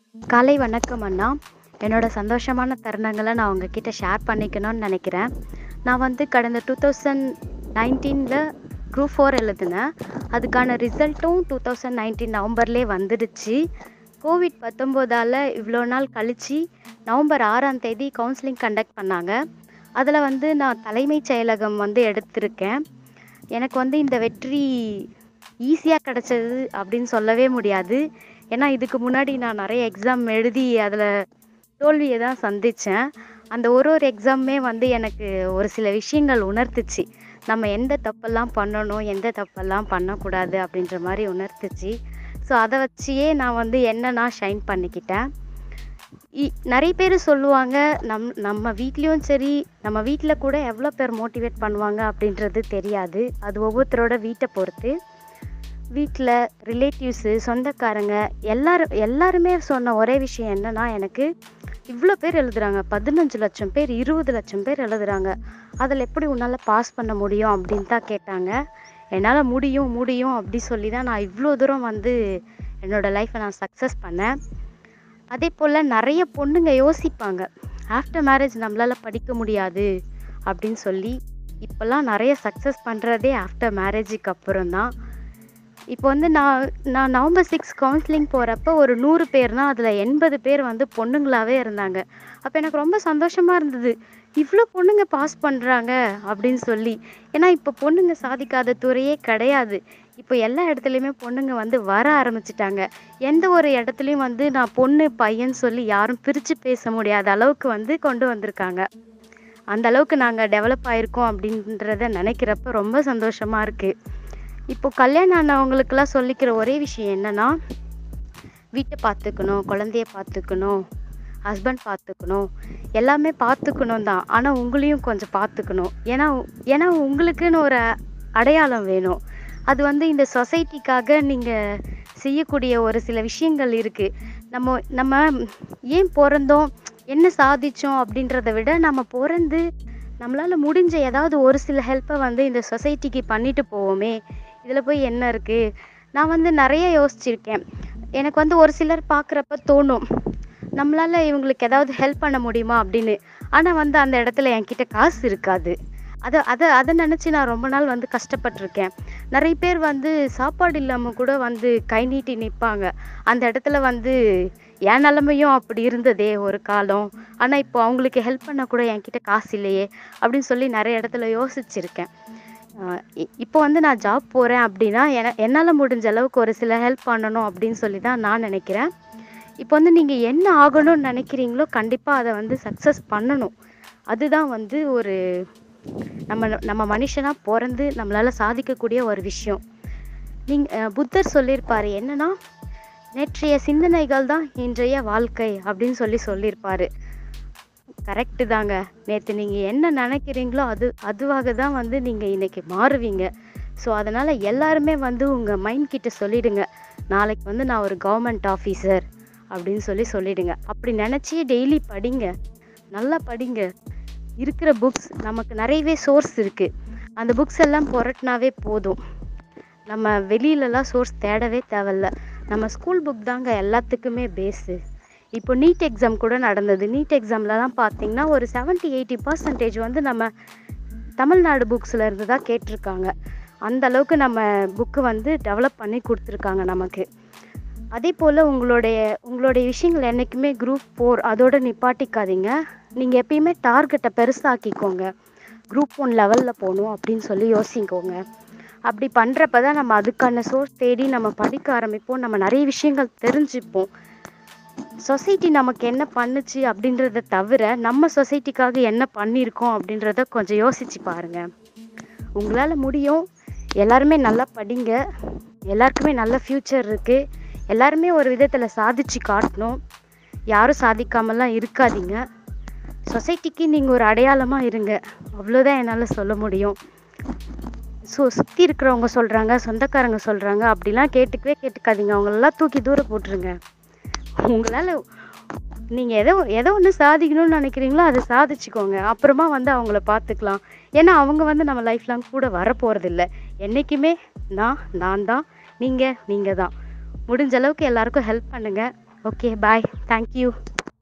காலை வணக்கம் அண்ணா என்னோட சந்தோஷமான தருணங்களை நான் உங்ககிட்ட ஷேர் பண்ணிக்கணும்னு நினைக்கிறேன் நான் வந்து கடந்த டூ தௌசண்ட் நைன்டீனில் குரூப் ஃபோர் எழுதினேன் அதுக்கான ரிசல்ட்டும் டூ தௌசண்ட் நைன்டீன் நவம்பர்லேயே வந்துடுச்சு கோவிட் பத்தொம்போதால் இவ்வளோ நாள் கழித்து நவம்பர் ஆறாம் தேதி கவுன்சிலிங் கண்டக்ட் பண்ணாங்க அதில் வந்து நான் தலைமைச் செயலகம் வந்து எடுத்திருக்கேன் எனக்கு வந்து இந்த வெற்றி ஈஸியாக கிடச்சது அப்படின்னு சொல்லவே முடியாது ஏன்னா இதுக்கு முன்னாடி நான் நிறைய எக்ஸாம் எழுதி அதில் தோல்வியை தான் சந்தித்தேன் அந்த ஒரு ஒரு எக்ஸாமுமே வந்து எனக்கு ஒரு சில விஷயங்கள் உணர்த்துச்சு நம்ம எந்த தப்பெல்லாம் பண்ணணும் எந்த தப்பெல்லாம் பண்ணக்கூடாது அப்படின்ற மாதிரி உணர்த்துச்சு ஸோ அதை வச்சியே நான் வந்து என்னன்னா ஷைன் பண்ணிக்கிட்டேன் இ- நிறைய பேர் சொல்லுவாங்க நம் நம்ம வீட்லேயும் சரி நம்ம வீட்டில் கூட எவ்வளோ பேர் மோட்டிவேட் பண்ணுவாங்க அப்படின்றது தெரியாது அது ஒவ்வொருத்தரோட வீட்டை பொறுத்து வீட்டில் ரிலேட்டிவ்ஸு சொந்தக்காரங்க எல்லாரும் எல்லாருமே சொன்ன ஒரே விஷயம் என்னன்னா எனக்கு இவ்வளோ பேர் எழுதுறாங்க பதினஞ்சு லட்சம் பேர் இருபது லட்சம் பேர் எழுதுறாங்க அதில் எப்படி உன்னால் பாஸ் பண்ண முடியும் அப்படின்னு தான் கேட்டாங்க என்னால் முடியும் முடியும் அப்படி சொல்லி தான் நான் இவ்வளோ தூரம் வந்து என்னோடய லைஃப்பை நான் சக்ஸஸ் பண்ணேன் அதே போல் நிறைய பொண்ணுங்க யோசிப்பாங்க ஆஃப்டர் மேரேஜ் நம்மளால் படிக்க முடியாது அப்படின்னு சொல்லி இப்போல்லாம் நிறைய சக்ஸஸ் பண்ணுறதே ஆஃப்டர் மேரேஜுக்கு அப்புறம் தான் இப்போ வந்து நான் நான் நவம்பர் சிக்ஸ் கவுன்சிலிங் போகிறப்ப ஒரு நூறு பேர்னா அதில் எண்பது பேர் வந்து பொண்ணுங்களாகவே இருந்தாங்க அப்போ எனக்கு ரொம்ப சந்தோஷமாக இருந்தது இவ்வளோ பொண்ணுங்க பாஸ் பண்ணுறாங்க அப்படின்னு சொல்லி ஏன்னா இப்போ பொண்ணுங்க சாதிக்காத துறையே கிடையாது இப்போ எல்லா இடத்துலையுமே பொண்ணுங்க வந்து வர ஆரம்பிச்சிட்டாங்க எந்த ஒரு இடத்துலையும் வந்து நான் பொண்ணு பையன் சொல்லி யாரும் பிரித்து பேச முடியாத அளவுக்கு வந்து கொண்டு வந்திருக்காங்க அந்த அளவுக்கு நாங்கள் டெவலப் ஆயிருக்கோம் அப்படின்றத நினைக்கிறப்ப ரொம்ப சந்தோஷமாக இருக்குது இப்போ கல்யாணம் ஆனவங்களுக்கெல்லாம் சொல்லிக்கிற ஒரே விஷயம் என்னன்னா வீட்டை பார்த்துக்கணும் குழந்தைய பார்த்துக்கணும் ஹஸ்பண்ட் பார்த்துக்கணும் எல்லாமே பார்த்துக்கணும் தான் ஆனால் உங்களையும் கொஞ்சம் பார்த்துக்கணும் ஏன்னா ஏன்னா உங்களுக்குன்னு ஒரு அடையாளம் வேணும் அது வந்து இந்த சொசைட்டிக்காக நீங்கள் செய்யக்கூடிய ஒரு சில விஷயங்கள் இருக்குது நம்ம நம்ம ஏன் பிறந்தோம் என்ன சாதிச்சோம் அப்படின்றத விட நம்ம பிறந்து நம்மளால் முடிஞ்ச ஏதாவது ஒரு சில ஹெல்ப்பை வந்து இந்த சொசைட்டிக்கு பண்ணிட்டு போவோமே இதில் போய் என்ன இருக்குது நான் வந்து நிறைய யோசிச்சிருக்கேன் எனக்கு வந்து ஒரு சிலர் பார்க்குறப்ப தோணும் நம்மளால் இவங்களுக்கு ஏதாவது ஹெல்ப் பண்ண முடியுமா அப்படின்னு ஆனால் வந்து அந்த இடத்துல என்கிட்ட காசு இருக்காது அதை அதை அதை நினச்சி நான் ரொம்ப நாள் வந்து கஷ்டப்பட்டிருக்கேன் நிறைய பேர் வந்து சாப்பாடு இல்லாமல் கூட வந்து கை நீட்டி நிற்பாங்க அந்த இடத்துல வந்து என் நிலமையும் அப்படி இருந்ததே ஒரு காலம் ஆனால் இப்போ அவங்களுக்கு ஹெல்ப் பண்ண கூட என்கிட்ட காசு இல்லையே அப்படின்னு சொல்லி நிறைய இடத்துல யோசிச்சிருக்கேன் ஆஹ் இ- இப்போ வந்து நான் ஜாப் போகிறேன் அப்படின்னா என என்னால் முடிஞ்ச அளவுக்கு ஒரு சில ஹெல்ப் பண்ணணும் அப்படின்னு சொல்லி தான் நான் நினைக்கிறேன் இப்போ வந்து நீங்கள் என்ன ஆகணும்னு நினைக்கிறீங்களோ கண்டிப்பாக அதை வந்து சக்ஸஸ் பண்ணணும் அதுதான் வந்து ஒரு நம்ம நம்ம மனுஷனாக பிறந்து நம்மளால் சாதிக்கக்கூடிய ஒரு விஷயம் நீங்கள் புத்தர் சொல்லியிருப்பாரு என்னன்னா நேற்றைய சிந்தனைகள் தான் இன்றைய வாழ்க்கை அப்படின்னு சொல்லி சொல்லியிருப்பாரு கரெக்டு தாங்க நேற்று நீங்கள் என்ன நினைக்கிறீங்களோ அது அதுவாக தான் வந்து நீங்கள் இன்னைக்கு மாறுவீங்க ஸோ அதனால் எல்லாருமே வந்து உங்கள் மைண்ட் கிட்ட சொல்லிடுங்க நாளைக்கு வந்து நான் ஒரு கவர்மெண்ட் ஆஃபீஸர் அப்படின்னு சொல்லி சொல்லிடுங்க அப்படி நினச்சி டெய்லி படிங்க நல்லா படிங்க இருக்கிற புக்ஸ் நமக்கு நிறையவே சோர்ஸ் இருக்குது அந்த புக்ஸ் எல்லாம் புரட்டினாவே போதும் நம்ம வெளியிலலாம் சோர்ஸ் தேடவே தேவையில்ல நம்ம ஸ்கூல் புக் தாங்க எல்லாத்துக்குமே பேஸு இப்போ நீட் எக்ஸாம் கூட நடந்தது நீட் எக்ஸாம்லலாம் பார்த்தீங்கன்னா ஒரு 70 எயிட்டி பர்சன்டேஜ் வந்து நம்ம தமிழ்நாடு புக்ஸில் இருந்து தான் கேட்டிருக்காங்க அந்த அளவுக்கு நம்ம புக்கு வந்து டெவலப் பண்ணி கொடுத்துருக்காங்க நமக்கு அதே போல் உங்களுடைய உங்களுடைய விஷயங்கள் என்றைக்குமே குரூப் ஃபோர் அதோட நிப்பாட்டிக்காதீங்க நீங்கள் எப்பயுமே டார்கெட்டை பெருசாக்கிக்கோங்க குரூப் ஒன் லெவலில் போகணும் அப்படின்னு சொல்லி யோசிக்கோங்க அப்படி பண்ணுறப்ப தான் நம்ம அதுக்கான சோர்ஸ் தேடி நம்ம படிக்க ஆரம்பிப்போம் நம்ம நிறைய விஷயங்கள் தெரிஞ்சுப்போம் சொசைட்டி நமக்கு என்ன பண்ணுச்சு அப்படின்றத தவிர நம்ம சொசைட்டிக்காக என்ன பண்ணியிருக்கோம் அப்படின்றத கொஞ்சம் யோசிச்சு பாருங்க உங்களால் முடியும் எல்லாருமே நல்லா படிங்க எல்லாருக்குமே நல்ல ஃப்யூச்சர் இருக்குது எல்லாருமே ஒரு விதத்தில் சாதிச்சு காட்டணும் யாரும் சாதிக்காமலாம் இருக்காதீங்க சொசைட்டிக்கு நீங்கள் ஒரு அடையாளமாக இருங்க அவ்வளோதான் என்னால் சொல்ல முடியும் ஸோ சுற்றி இருக்கிறவங்க சொல்கிறாங்க சொந்தக்காரங்க சொல்கிறாங்க அப்படிலாம் கேட்டுக்கவே கேட்டுக்காதீங்க அவங்களெல்லாம் தூக்கி தூரம் போட்டுருங்க உங்களால் நீங்கள் எதோ எதோ ஒன்று சாதிக்கணும்னு நினைக்கிறீங்களோ அதை சாதிச்சுக்கோங்க அப்புறமா வந்து அவங்கள பார்த்துக்கலாம் ஏன்னா அவங்க வந்து நம்ம லைஃப் லாங் கூட வர போகிறதில்ல என்றைக்குமே நான் நான் தான் நீங்கள் நீங்கள் தான் முடிஞ்ச அளவுக்கு எல்லாருக்கும் ஹெல்ப் பண்ணுங்கள் ஓகே பாய் தேங்க்யூ